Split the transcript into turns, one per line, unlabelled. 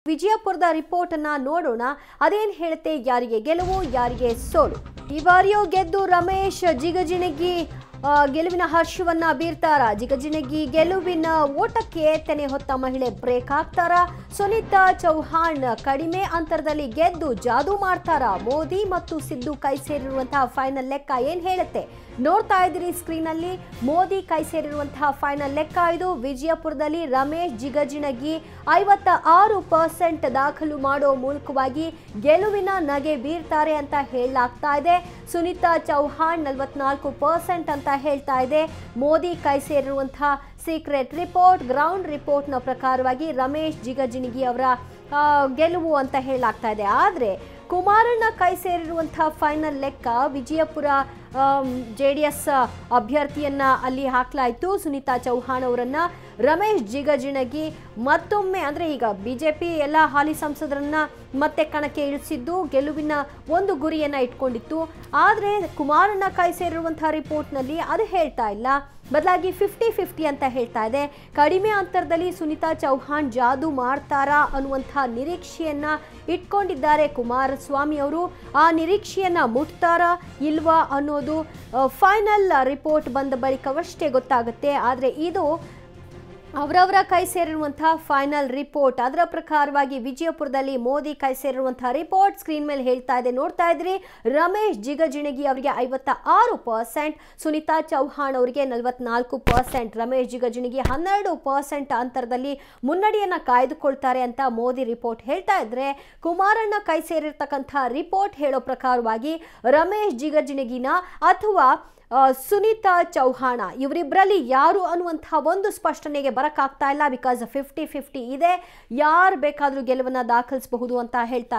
ವಿಜಯಪುರದ ರಿಪೋರ್ಟ್ ಅನ್ನ ನೋಡೋಣ ಅದೇನ್ ಹೇಳುತ್ತೆ ಯಾರಿಗೆ ಗೆಲುವು ಯಾರಿಗೆ ಸೋಲು ಈ ಬಾರಿಯೂ ಗೆದ್ದು ರಮೇಶ್ ಜಿಗಜಿಣಗಿ ಆ, ಗೆಲುವಿನ ಹರ್ಷವನ್ನ ಬೀರ್ತಾರ ಜಿಗಜಿಣಗಿ ಗೆಲುವಿನ ಓಟಕ್ಕೆ ತೆನೆ ಹೊತ್ತ ಮಹಿಳೆ ಬ್ರೇಕ್ ಹಾಕ್ತಾರ ಸುನೀತಾ ಚೌಹಾಣ್ ಕಡಿಮೆ ಅಂತರದಲ್ಲಿ ಗೆದ್ದು ಜಾದೂ ಮಾಡ್ತಾರ ಮೋದಿ ಮತ್ತು ಸಿದ್ದು ಕೈ ಸೇರಿರುವಂತಹ ಫೈನಲ್ ಲೆಕ್ಕ ಏನ್ ಹೇಳುತ್ತೆ ನೋಡ್ತಾ ಇದ್ದೀರಿ ಸ್ಕ್ರೀನ್ ಅಲ್ಲಿ ಮೋದಿ ಕೈ ಸೇರಿರುವಂತಹ ಫೈನಲ್ ಲೆಕ್ಕ ಇದು ವಿಜಯಪುರದಲ್ಲಿ ರಮೇಶ್ ಜಿಗಜಿಣಗಿ ಐವತ್ತ ಆರು ಪರ್ಸೆಂಟ್ ದಾಖಲು ಮಾಡೋ ಮೂಲಕವಾಗಿ ಗೆಲುವಿನ ನಗೆ ಬೀರ್ತಾರೆ ಅಂತ ಹೇಳಲಾಗ್ತಾ ಇದೆ ಸುನೀತಾ ಚೌಹಾಣ್ ನಲವತ್ನಾಲ್ಕು ಪರ್ಸೆಂಟ್ ಅಂತ ಹೇಳ್ತಾ ಇದೆ ಮೋದಿ ಕೈ ಸೇರಿರುವಂತಹ ಸೀಕ್ರೆಟ್ ರಿಪೋರ್ಟ್ ಗ್ರೌಂಡ್ ರಿಪೋರ್ಟ್ನ ಪ್ರಕಾರವಾಗಿ ರಮೇಶ್ ಜಿಗಜಿಣಗಿ ಅವರ ಆ, ಗೆಲುವು ಅಂತ ಹೇಳಲಾಗ್ತಾ ಇದೆ ಆದರೆ ಕುಮಾರಣ್ಣ ಕೈ ಸೇರಿರುವಂತಹ ಫೈನಲ್ ಲೆಕ್ಕ ವಿಜಯಪುರ ಜೆ ಡಿ ಎಸ್ ಅಭ್ಯರ್ಥಿಯನ್ನ ಅಲ್ಲಿ ಹಾಕಲಾಯಿತು ಸುನೀತಾ ಚೌಹಾಣ್ ಅವರನ್ನ ರಮೇಶ್ ಜಿಗಜಿಣಗಿ ಮತ್ತೊಮ್ಮೆ ಅಂದ್ರೆ ಈಗ ಬಿಜೆಪಿ ಎಲ್ಲ ಹಾಲಿ ಸಂಸದರನ್ನ ಮತ್ತೆ ಕಣಕ್ಕೆ ಇಳಿಸಿದ್ದು ಗೆಲುವಿನ ಒಂದು ಗುರಿಯನ್ನ ಇಟ್ಕೊಂಡಿತ್ತು ಆದರೆ ಕುಮಾರಣ್ಣ ಕೈ ಸೇರಿರುವಂತಹ ರಿಪೋರ್ಟ್ನಲ್ಲಿ ಅದು ಹೇಳ್ತಾ ಇಲ್ಲ ಬದಲಾಗಿ ಫಿಫ್ಟಿ ಫಿಫ್ಟಿ ಅಂತ ಹೇಳ್ತಾ ಇದೆ ಕಡಿಮೆ ಅಂತರದಲ್ಲಿ ಸುನೀತಾ ಚೌಹಾಣ್ ಜಾದು ಮಾಡ್ತಾರಾ ಅನ್ನುವಂತಹ ನಿರೀಕ್ಷೆಯನ್ನ ಇಟ್ಕೊಂಡಿದ್ದಾರೆ ಕುಮಾರಸ್ವಾಮಿ ಅವರು ಆ ನಿರೀಕ್ಷೆಯನ್ನ ಮುಟ್ತಾರಾ ಇಲ್ವಾ ಅನ್ನೋದು ಫೈನಲ್ ರಿಪೋರ್ಟ್ ಬಂದ ಬಳಿಕವಷ್ಟೇ ಗೊತ್ತಾಗುತ್ತೆ ಆದರೆ ಇದು ಅವರವರ ಕೈ ಸೇರಿರುವಂತಹ ಫೈನಲ್ ರಿಪೋರ್ಟ್ ಅದರ ಪ್ರಕಾರವಾಗಿ ವಿಜಯಪುರದಲ್ಲಿ ಮೋದಿ ಕೈ ಸೇರಿರುವಂತಹ ರಿಪೋರ್ಟ್ ಸ್ಕ್ರೀನ್ ಮೇಲೆ ಹೇಳ್ತಾ ಇದೆ ನೋಡ್ತಾ ಇದ್ರಿ ರಮೇಶ್ ಜಿಗಜಿಣಗಿ ಅವರಿಗೆ ಐವತ್ತ ಆರು ಪರ್ಸೆಂಟ್ ಸುನೀತಾ ಚೌಹಾಣ್ ಅವರಿಗೆ ನಲವತ್ನಾಲ್ಕು ಪರ್ಸೆಂಟ್ ರಮೇಶ್ ಜಿಗಜಿಣಗಿ ಹನ್ನೆರಡು ಪರ್ಸೆಂಟ್ ಅಂತರದಲ್ಲಿ ಮುನ್ನಡೆಯನ್ನ ಕಾಯ್ದುಕೊಳ್ತಾರೆ ಅಂತ ಮೋದಿ ರಿಪೋರ್ಟ್ ಹೇಳ್ತಾ ಇದ್ರೆ ಕುಮಾರಣ್ಣ ಕೈ ಸೇರಿರ್ತಕ್ಕಂಥ ರಿಪೋರ್ಟ್ ಹೇಳೋ ಪ್ರಕಾರವಾಗಿ ರಮೇಶ್ ಜಿಗಜಿಣಗಿನ ಅಥವಾ ಆ, ಸುನೀತಾ ಚೌಹಾಣ ಇವರಿಬ್ಬರಲ್ಲಿ ಯಾರು ಅನ್ನುವಂತಹ ಒಂದು ಸ್ಪಷ್ಟನೆಗೆ ಬರಕ್ಕಾಗ್ತಾ ಇಲ್ಲ ಬಿಕಾಸ್ ಫಿಫ್ಟಿ ಫಿಫ್ಟಿ ಇದೆ ಯಾರು ಬೇಕಾದರೂ ಗೆಲುವನ್ನ ದಾಖಲಿಸಬಹುದು ಅಂತ ಹೇಳ್ತಾ